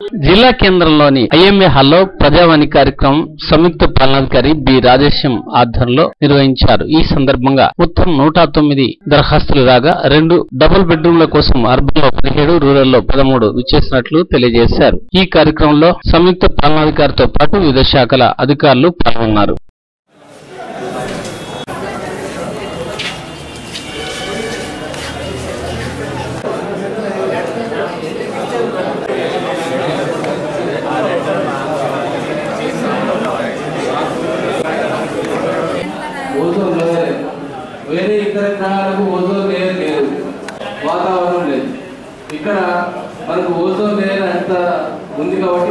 జిల్లా కేంద్రంలోని ఐఎంఏ హాల్లో ప్రజావాణి కార్యక్రమం సంయుక్త పాలనాధికారి బి రాజేశం ఆధ్వర్యంలో నిర్వహించారు ఈ సందర్భంగా మొత్తం నూట తొమ్మిది దరఖాస్తులు రాగా రెండు డబుల్ బెడ్రూమ్ల కోసం అర్బన్ లో పదిహేడు రూరల్ లో పదమూడు విచ్చేసినట్లు తెలియజేశారు ఈ కార్యక్రమంలో సంయుక్త పాలనాధికారితో పాటు వివిధ శాఖల అధికారులు పాల్గొన్నారు ఓజోన్ లేయర్ వేరే ఇతర గ్రహాలకు ఓజోన్ లేయర్ లేదు వాతావరణం లేదు ఇక్కడ మనకు ఓజోన్ లేయర్ అంత ఉంది కాబట్టి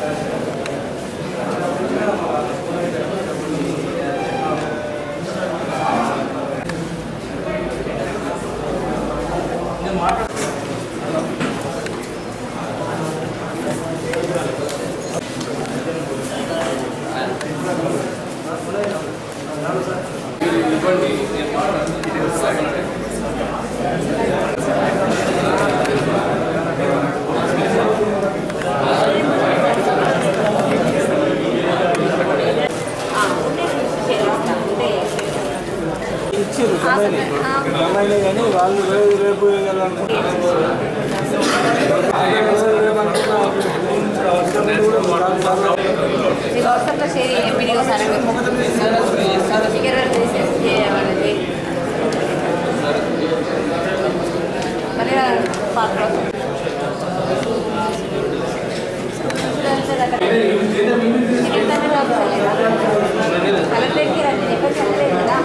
ఇచ్చారు కమ్మాయిని కమ్మాయిని కానీ వాళ్ళు రేపు రేపు వాట్సాప్లో షేర్ చేయండి వీడియో సార్ వాళ్ళది మళ్ళీ పాత్ర కలెక్టరేట్కి రండి ఎక్కడ చెప్పలేదు కదా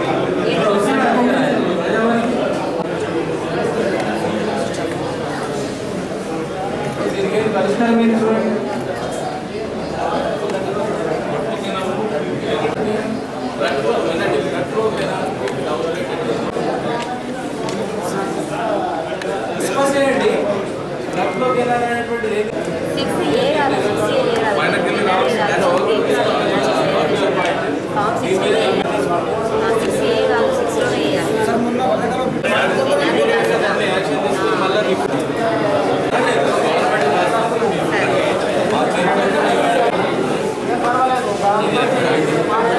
దీనికి పరిష్కారం ఏంటి చూడండి డిస్కస్ చేయండి గట్లోకి వెళ్ళాలనేటువంటిది ఏంటి? సిక్స్ ఏ రాదు సిక్స్ ఏ రాదు form six A six A రాదు సిక్స్లోనే వేయాలి సరే